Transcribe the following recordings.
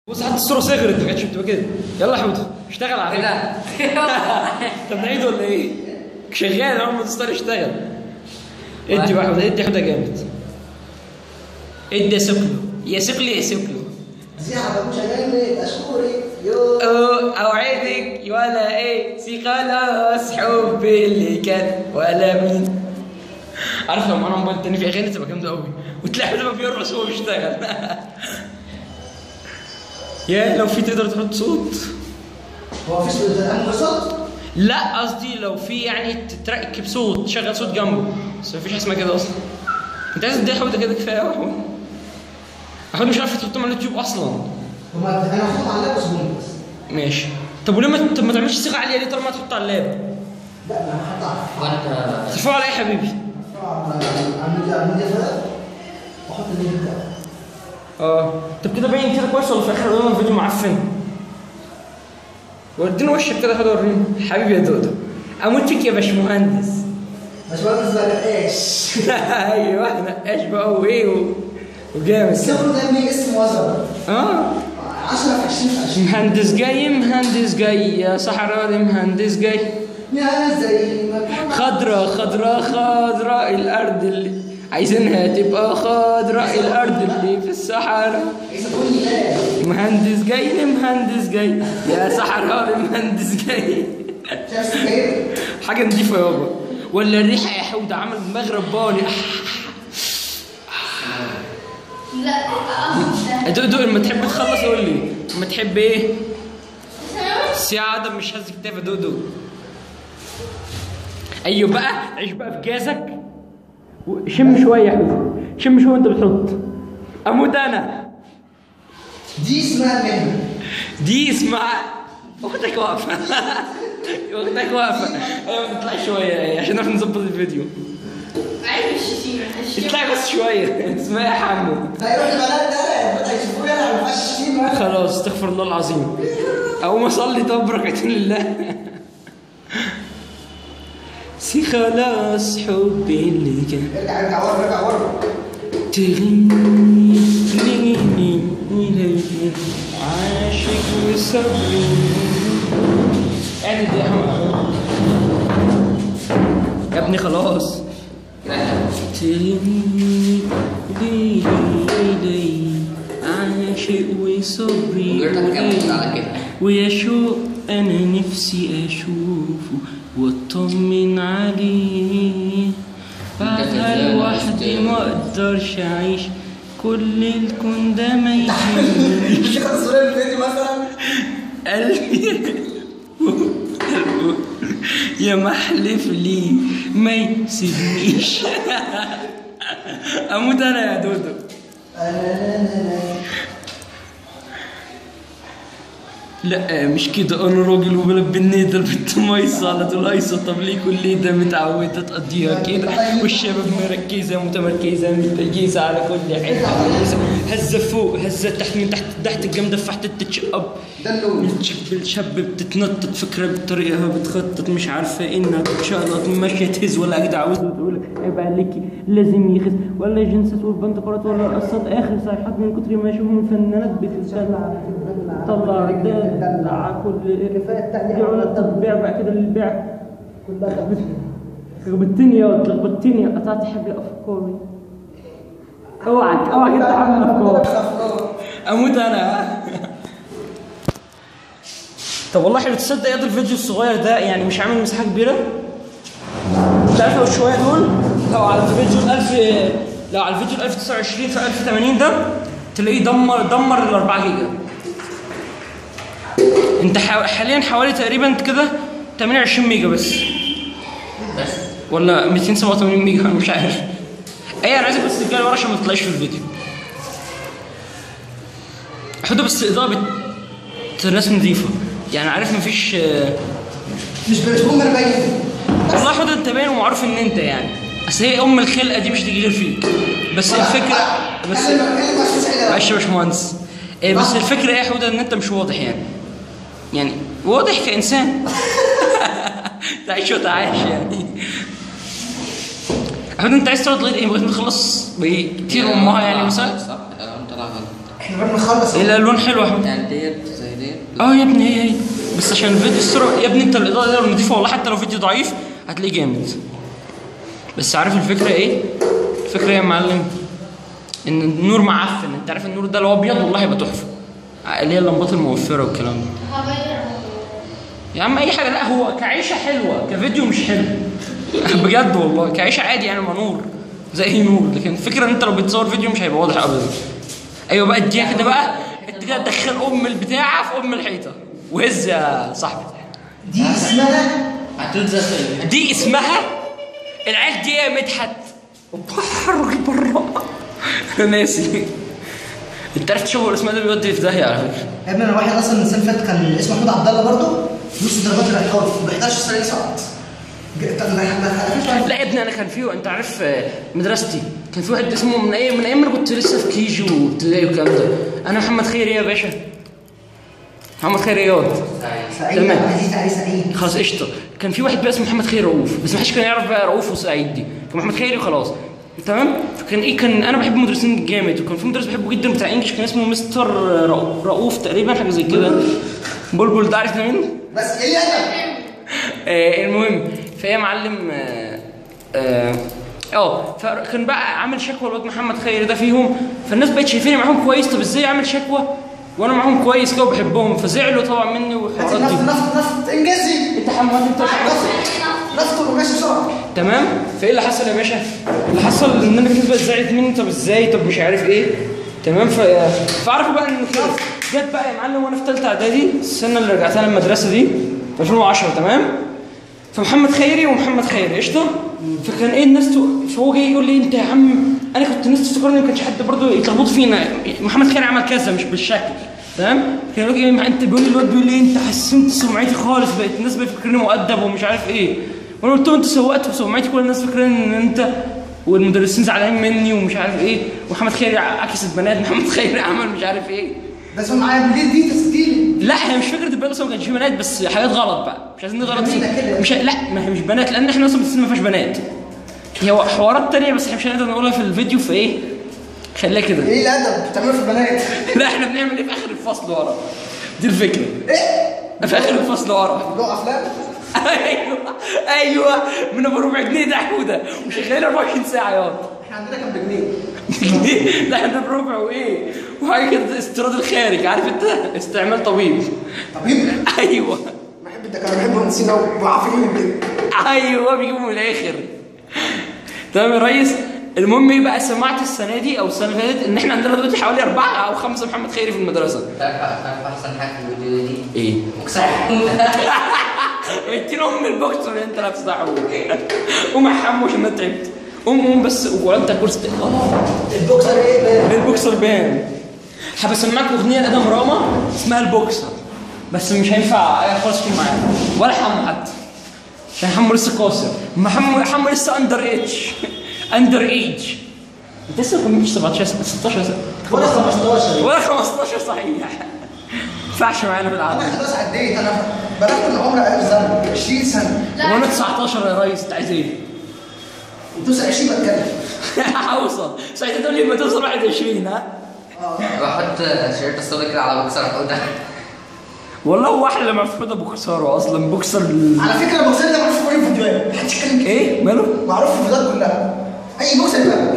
بص حتى الصوره صغرت ما كانتش بتبقى كده يلا يا حوده اشتغل على ايه فكره ده؟ طب نعيد ولا ايه؟ شغال اول ما تستار اشتغل ادي واحد ادي حوده جامد ادي يا سكلو يا سكلو يا سكلو زيها بقوش جاي اشكرك يو أو- اوعدك ولا ايه سي خلاص حبي اللي كان ولا مين عارف لو معانا موبايل تاني في اغاني تبقى جامده قوي وتلاقي حد ما بيرقص وهو بيشتغل يا لو في تقدر تحط صوت هو مفيش انبساط لا قصدي لو في يعني تركب صوت تشغل صوت جنبه بس مفيش حاجه اسمها كده اصلا انت عايز تدي حوده كده كفايه قوي احمد احمد مش عارف تحطهم على اليوتيوب اصلا هما انا هاخدهم على اللاب اسبوعين بس ماشي طب وليه ما طب ما تعملش صيغه عاليه ليه طالما تحط على اللاب لا انا هحط وانت ترفعه على ايه يا حبيبي اعمل اعمل فلات واحط اللينك بتاعه اه طب كده باين كده كويس ولا في الاخر قلنا الفيديو معفن ودينا وشك كده كده وريني حبيبي يا دودو اموت فيك يا باشمهندس باشمهندس بقى نقاش ايوه نقاش بقى وايه و- وجامد كده السفر ده ليه اسم وزن اه 10 في 20 في 20 مهندس جاي مهندس جاي يا صحراء مهندس جاي يا زي ما كنا خضرة خضرة خضرة الأرض اللي عايزينها تبقى خضرة الأرض اللي في الصحراء عايز اقول لي لا مهندس جاي مهندس جاي يا صحراء مهندس جاي شايف سجاير حاجة نضيفة يابا ولا الريحة يا حودة عمل دماغ رباني لا اه دوق دوق لما تحب تخلص قول لي لما تحب ايه؟ ساعة ده مش هز كتافة دوق دوق ايوه بقى عيش بقى في جازك شم شوية يا حبيبي شم شوية وانت بتحط اموت انا دي اسمها مهنه دي اسمها اختك واقفة اختك واقفة ايوه ما تطلعي شوية عشان نعرف نظبط الفيديو عيب الشتيمة الشتيمة اطلعي بس شوية اسمها يا حمو هيروح البنات ده بدأ يشوفوه يلعب ما ينفعش شتيمه خلاص استغفر الله العظيم اقوم اصلي طب ركعتين لله سي خلاص حبي اللي كان ارجع ارجع ورا ارجع ورا تغني ليني إليك عاشق وصبري اعدد يا احمد يا ابني خلاص تغني ليني إليك عاشق وصبري وجرتك كمل على كده ويا شوق انا نفسي اشوفه واطمن عليه بعدها لوحدي ما اقدرش اعيش كل الكون ده ما يجيش مش كده صورة الفيديو مثلا قلبي يا محلف لي ما يسيبنيش اموت انا يا دودو لا مش كده انا راجل وبلبي النيدة البنت مايصة على طول هايصة طب ليه كل ده متعودة تقضيها كده والشباب مركزة متمركزة متجيزة على كل حتة هزة فوق هزة تحت من تحت تحت الجامدة في حتة تتشقب ده اللون الشاب الشاب بتتنطط فكرة بطريقها بتخطط مش عارفة انها تتشقلط ماشية تهز ولا اجدع عاوز وتقول عيب عليكي لازم يخس ولا جنسات والبنتقالات ولا القصات اخر صيحات من كتر ما اشوفهم الفنانات بتدلع طلع دلع كل كفاية التانية يقعد التطبيع بقى كده للبيع كلها لخبطتني يا لخبطتني قطعت حبل افكاري اوعك اوعك انت حبل افكار اموت انا طب والله حلو تصدق يا ده الفيديو الصغير ده يعني مش عامل مساحه كبيره انت عارف لو شويه دول لو على الفيديو الألف لو على الفيديو ال 1029 في 1080 ده تلاقيه دمر دمر ال 4 جيجا انت حا- حاليا حوالي تقريبا كده 28 ميجا بس بس ولا 287 ميجا انا مش عارف ايه انا عايزك بس ترجع ورا عشان ما تطلعش في الفيديو حط بس اضاءه بت... الناس نظيفه يعني عارف مفيش آه، مش بتكون مربية والله حط انت باين ومعروف ان انت يعني اصل هي ام الخلقه دي مش تيجي غير فيك بس الفكره بس معلش يا باشمهندس إيه بس الفكره ايه يا حوده ان انت مش واضح يعني يعني واضح كانسان تعيش وتعايش يعني حوده انت عايز تقعد لغايه ايه لغايه ما تخلص بايه كتير امها يعني مثلا صح اه طلع غلط احنا بدنا نخلص ايه الالوان حلوه يا حمد يعني ديت زي ديت اه يا ابني هي هي بس عشان الفيديو الصوره يا ابني انت الاضاءه دي لو نضيفه والله حتى لو فيديو ضعيف هتلاقيه جامد بس عارف الفكره ايه الفكره ايه يا معلم ان النور معفن انت عارف النور ده لو ابيض والله هيبقى تحفه اللي هي اللمبات الموفره والكلام ده هغير يا عم اي حاجه لا هو كعيشه حلوه كفيديو مش حلو بجد والله كعيشه عادي يعني ما نور زي اي نور لكن الفكره ان انت لو بتصور فيديو مش هيبقى واضح ابدا ايوه بقى اديها كده بقى انت كده تدخل ام البتاعه في ام الحيطه وهز يا صاحبي دي اسمها هتلزق في دي اسمها العيال دي يا مدحت خرج بره انا ناسي انت عرفت شغل الاسماء ده بيودي في داهيه على فكره يا ابني انا واحد اصلا السنه اللي فاتت كان اسمه محمود عبد الله برضه نص درجات الاحتراف ما بيحضرش السنه دي سقط ج- طب ما ما- لا يا ابني انا كان في انت عارف آه، مدرستي كان في واحد اسمه من ايام من ايام ما انا كنت لسه في كيجي وابتدائي والكلام ده انا محمد خيري يا باشا محمد خيري رياض سعيد تمام. عزيز علي سعيد خلاص قشطه كان في واحد بقى اسمه محمد خيري رؤوف بس ما حدش كان يعرف بقى رؤوف وسعيد دي كان محمد خيري وخلاص تمام فكان ايه كان انا بحب المدرسين جامد وكان في مدرس بحبه جدا بتاع انجلش كان اسمه مستر رؤوف, رؤوف تقريبا حاجه زي كده بلبل ده عارف مين؟ بس ايه اللي انا آه المهم فهي يا معلم اه اه اه فكان بقى عامل شكوى الواد محمد خيري ده فيهم فالناس بقت شايفيني معاهم كويس طب ازاي اعمل شكوى وانا معاهم كويس كده وبحبهم فزعلوا طبعا مني هات والحوارات نفط دي نفط نفط انجزي انت حماد انت نفط وماشي بسرعه تمام فايه اللي حصل يا باشا اللي حصل ان انا بالنسبه زعلت مني طب ازاي طب مش عارف ايه تمام ف... فعرفوا بقى ان كده جت بقى يا معلم وانا في ثالثه اعدادي السنه اللي رجعت لها المدرسه دي في 2010 تمام فمحمد خيري ومحمد خيري قشطه فكان ايه الناس تو... فهو جاي يقول لي انت يا عم انا كنت الناس تفتكرني ما كانش حد برضه يتلخبط فينا محمد خيري عمل كذا مش بالشكل تمام كان يقول لي إيه انت بيقول لي الواد بيقول لي انت حسنت سمعتي خالص بقت الناس بتفكرني مؤدب ومش عارف ايه وانا قلت له انت سوقت وسمعتي كل الناس فاكرين ان انت والمدرسين زعلانين مني ومش عارف ايه ومحمد خيري عكس البنات محمد خيري عمل مش عارف ايه بس هو معايا دي دي تسجيل لا هي مش فكره البنات اصلا ما كانش في بنات بس حاجات غلط بقى مش عايزين نغلط جميلة فيه كده. مش لا ما هي مش بنات لان احنا اصلا بنسين ما فيهاش بنات هي حوارات تانية بس احنا مش هنقدر نقولها في الفيديو فايه خليها كده ايه الادب بتعمله في البنات لا احنا بنعمل ايه في اخر الفصل ورا دي الفكره ايه في اخر الفصل ورا جو افلام ايوه ايوه من ابو ربع جنيه ده حوده وشغال 24 ساعه ياض احنا عندنا كام بجنيه لا احنا بربع وايه وحاجه كده استيراد الخارج عارف انت استعمال طبيب طبيب ايوه بحب الدكاتره بحب المهندسين قوي وعارفين كده ايوه بيجيبوا من الاخر تمام يا ريس المهم ايه بقى سمعت السنه دي او السنه اللي فاتت ان احنا عندنا دلوقتي حوالي اربعه او خمسه محمد خيري في المدرسه تعرف تعرف احسن حاجه في الفيديو دي ايه بوكسر ادينا ام البوكسر اللي انت لابسه حبوب قوم يا حمو عشان انا تعبت قوم قوم بس ولا انت كرسي اه البوكسر ايه البوكسر بان هبسمعك اغنيه لادم راما اسمها البوكسر بس مش هينفع اي خالص تكون معايا ولا حمو حتى عشان حمو لسه قاصر ما حمو حمو لسه اندر ايج اندر ايج انت لسه ما كملتش 17 سنه 16 سنه ولا 15 ولا 15 صحيح ما ينفعش معانا في العالم انا خلاص عديت انا بلغت العمر اقل زمن 20 سنه وانا 19 يا ريس انت عايز ايه؟ وتوصل 20 بتكلم هوصل ساعتها تقول لي لما توصل 21 ها بحط شريط الصودا كده على بوكسر حوده والله هو احلى لما في بوكسر اصلا بوكسر ال- على فكره البوكسر ده معروف في كل الفيديوهات محدش يتكلم كده ايه ماله؟ معروف في الفيديوهات كلها اي بوكسر بقى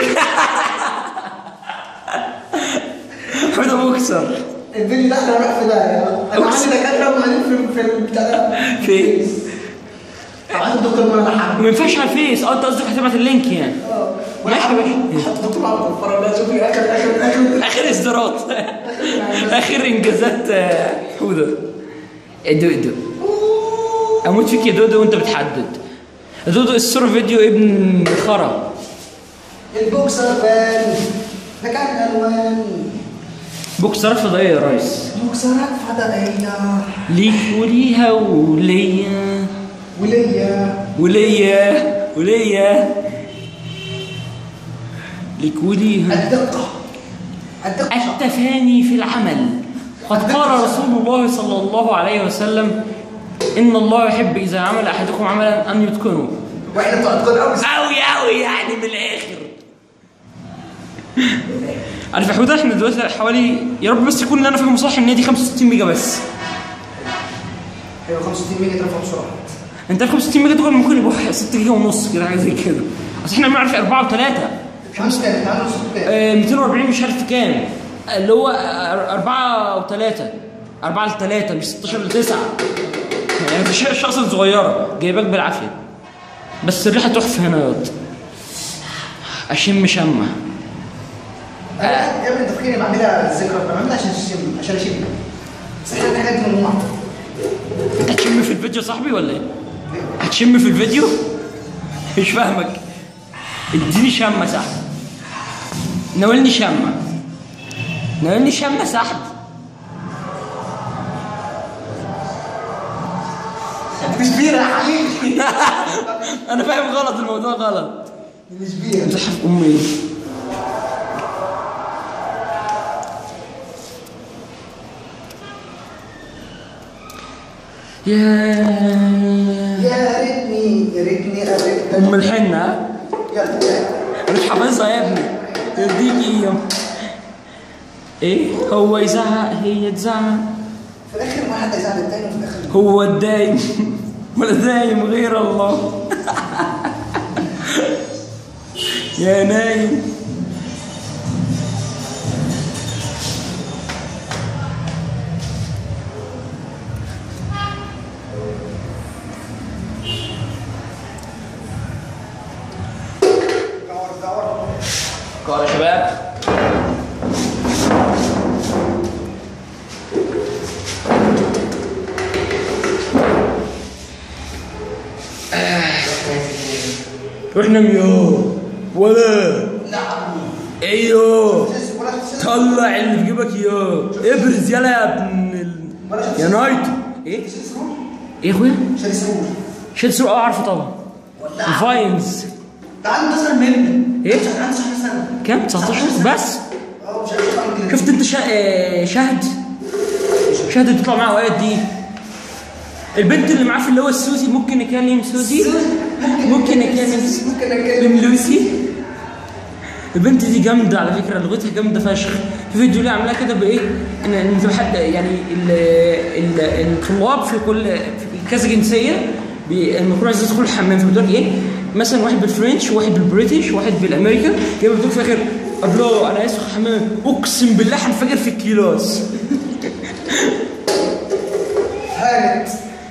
حوده بوكسر الفيديو ده احنا رايح في ده انا عندي دكاتره وبعدين في في البتاع ده فين؟ عايز الدكتور مرة حاجه ما ينفعش على الفيس اه انت قصدك هتبعت اللينك يعني ماشي يا باشا حط دكتور على الفرع ده شوف لي اخر اخر اخر اخر اصدارات اخر انجازات آه، حوده ادو ادو اموت فيك يا دودو وانت بتحدد دودو الصوره فيديو ابن خرا البوكسر بان ده كان الالوان بوكسر فضائيه يا ريس بوكسرات فضائيه ليك وليها وليا وليا وليا وليا ليك وليها الدقه الدقه التفاني في العمل قد قال رسول الله صلى الله عليه وسلم إن الله يحب إذا عمل أحدكم عملا أن يتقنه واحنا بتوع الدكتور قوي أوي أوي يعني من الآخر عارف يا حوده احنا دلوقتي حوالي يا رب بس يكون اللي انا فاهمه صح ان هي دي 65 ميجا بس ايوه 65 ميجا ترفع بسرعه انت ال 65 ميجا دول ممكن يبقوا 6 جيجا ونص كده حاجه زي كده اصل احنا بنعرف 4 و3 خمس كام تعالوا نص كام 240 مش عارف كام اللي هو 4 و3 4 ل 3 مش 16 ل 9 يعني مش الشخص الصغيره جايباك بالعافيه بس الريحه تحفه هنا ياض اشم شمه انا يا ابني انت فاكرني بعملها ذكرى انا بعملها عشان اشم عشان اشم بس احنا الحاجات دي ممنوعه انت هتشم في الفيديو يا صاحبي ولا ايه؟ هتشم في الفيديو؟ مش فاهمك اديني شمه يا صاحبي ناولني شمه ناولني شمه يا صاحبي مش بيرة يا حبيبي انا فاهم غلط الموضوع غلط مش بيرة انت حف امي يا يا ريتني يا ريتني قريت ام الحنه يلا انا مش حافظها يا ابني يرضيك ايه ايه هو يزعق هي تزعق في الاخر ما حد يزعل التاني وفي الاخر هو الدايم ولا دايم غير الله يا نايم دور دور قال يا شباب واحنا ميو ولا نعم ايوه ولا تسلم طلع اللي في جيبك يا ابرز يلا يا ابن ال... يا نايت ايه ايه يا اخويا شاري سرور شد سوق اه عارفه طبعا الفاينز ده عنده 19 مني ايه؟ عنده 19 سنة كام 19 بس اه مش عارف اعمل كده شفت انت شا... آه، شهد شهد اللي بتطلع معاه اوقات دي البنت اللي معاه في اللي هو السوزي ممكن نكلم سوزي ممكن نكلم ممكن اكلم لوسي البنت دي جامده على فكره لغتها جامده فشخ في فيديو ليه عاملاها كده بايه ان ان في حد يعني ال ال الطلاب في كل في كذا جنسيه بي- لما يكون عايز يدخل الحمام فبتقول ايه مثلا واحد بالفرنش واحد بالبريتش واحد بالامريكان كده بتقول في الاخر ابلو انا عايز ادخل الحمام اقسم بالله هنفجر في الكيلاس هانت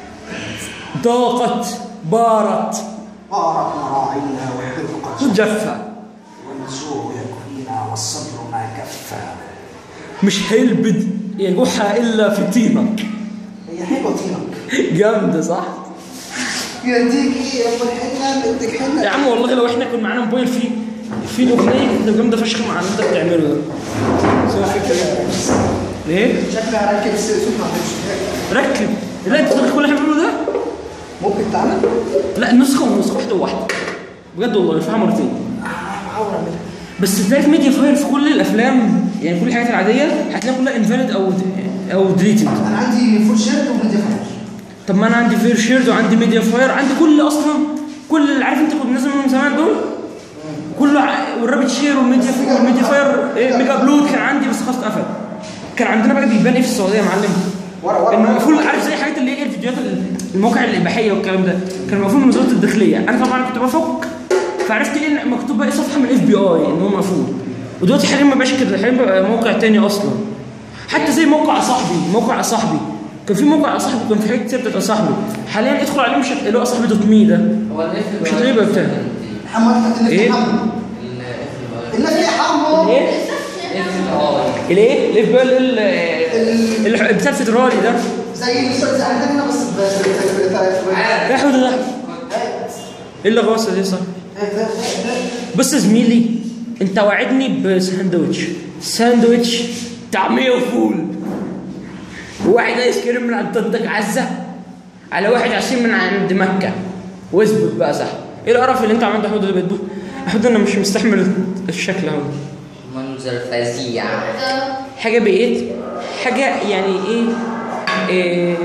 ضاقت بارت بارت مراعينا والبر قد جفة والنسوء يكفينا والصبر ما كفى مش هيلبد يا جحا الا في طينك هي حلوه طينك جامده صح؟ يديك يا ام الحنه بدك يا حنه عم والله لو احنا كان معانا موبايل فيه في الاغنيه كانت جامده فشخ مع اللي انت بتعمله ده سوى فكره ليه؟ شكلها راكب السوق ما عرفش ركب لا انت فاكر كل اللي احنا بنعمله ده؟ ممكن تعمل لا النسخه ونسخه واحده وواحده بجد والله ينفعها مرتين هحاول اعملها بس تلاقي في ميديا فاير في كل الافلام يعني كل الحاجات العاديه هتلاقي كلها انفاليد او او ديليتد انا عندي فول شيرت وميديا فاير طب ما انا عندي فير شيرد وعندي ميديا فاير عندي كل اصلا كل اللي عارف انت كنت نازل منهم زمان دول كله ع- والرابط شير والميديا والميديا فاير إيه ميجا ابلود كان عندي بس خلاص اتقفل كان عندنا بقى بيبان ايه في السعوديه يا معلم ورا ورا كان المفروض عارف زي حاجات اللي هي الفيديوهات المواقع الاباحيه والكلام ده كان المفروض من وزاره الداخليه انا طبعا كنت بفك فعرفت ايه إن مكتوب بقى صفحه من الاف بي اي ان هو المفروض ودلوقتي حاليا ما بقاش كده حاليا بقى موقع تاني اصلا حتى زي موقع صاحبي موقع صاحبي كان في موقع صاحبي كان في حاجات كتير بتاعت صاحبي حاليا ادخل عليه مش هتلاقيه صاحبي دوت مي ده هو الاف مش هتلاقيه بقى بتاع محمد حط إيه؟ الناس حمو الناس في حمو الايه؟ الايه؟ الاف بي اي ال- بتاع الفيدرالي ده زي الصوت زي عندنا بس ب- ب- ب- ب- يا حود ده ايه اللي غاصه دي صح؟ بص يا زميلي انت وعدني بساندوتش ساندوتش طعميه وفول وواحد ايس كريم من عند طنطك عزه على واحد عشرين من عند مكه واثبت بقى صح ايه القرف اللي انت عملته يا حود ده بتدوه يا حود انا مش مستحمل الشكل اهو منظر فظيع حاجه بقيت حاجه يعني ايه إيه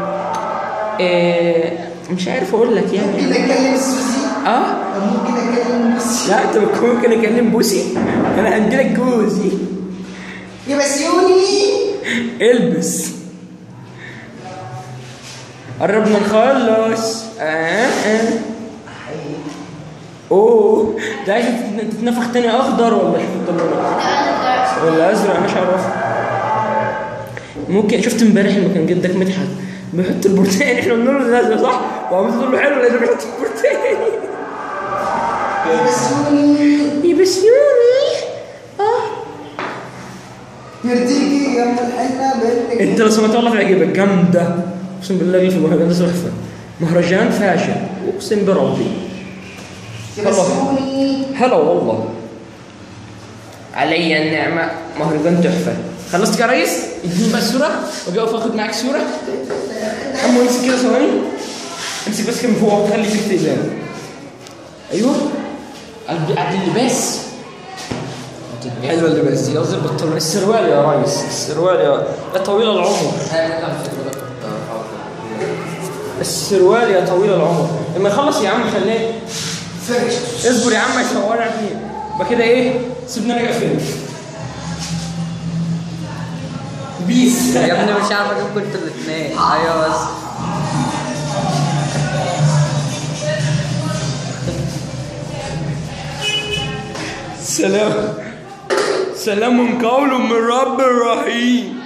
إيه مش عارف اقول لك يعني ممكن اكلم السوزي اه ممكن اكلم بوسي لا انت ممكن اكلم بوسي انا هديلك جوزي يا بسيوني البس قربنا نخلص آه آه. اوه ده عايز تت- تتنفخ تاني اخضر ولا شفت اللون ولا ازرق مش عارف ممكن شفت امبارح لما كان جدك مدحت بيحط البرتقال احنا قلنا له ده ازرق صح وعملت له حلو لازم يحط البرتقال يا بسيوني يبسيوني اه يرضيكي يا ام الحنه بنتك انت لو سمعت والله تعجبك جامده اقسم بالله في المهرجان ده تحفه مهرجان فاشل اقسم بربي يا بسيوني هلا والله علي النعمة مهرجان تحفة خلصت يا ريس؟ اديني بقى الصورة واجي اقف اخد معاك صورة حمو امسك كده ثواني امسك بس كده من فوق خلي فيك تيزان ايوه عد- عد اللباس حلو اللباس دي قصدي البنطلون السروال يا ريس السروال يا يا طويل العمر هاي نطلع من الفيديو ده كنت بحاول. السروال يا طويل العمر لما يخلص يا عم خليه فرش اصبر يا عم يصورنا فين يبقى كده ايه سيبنا نرجع فين بيس يا ابني مش عارف اجيب كنت الاثنين ايوه بس سلام سلام قول من رب رحيم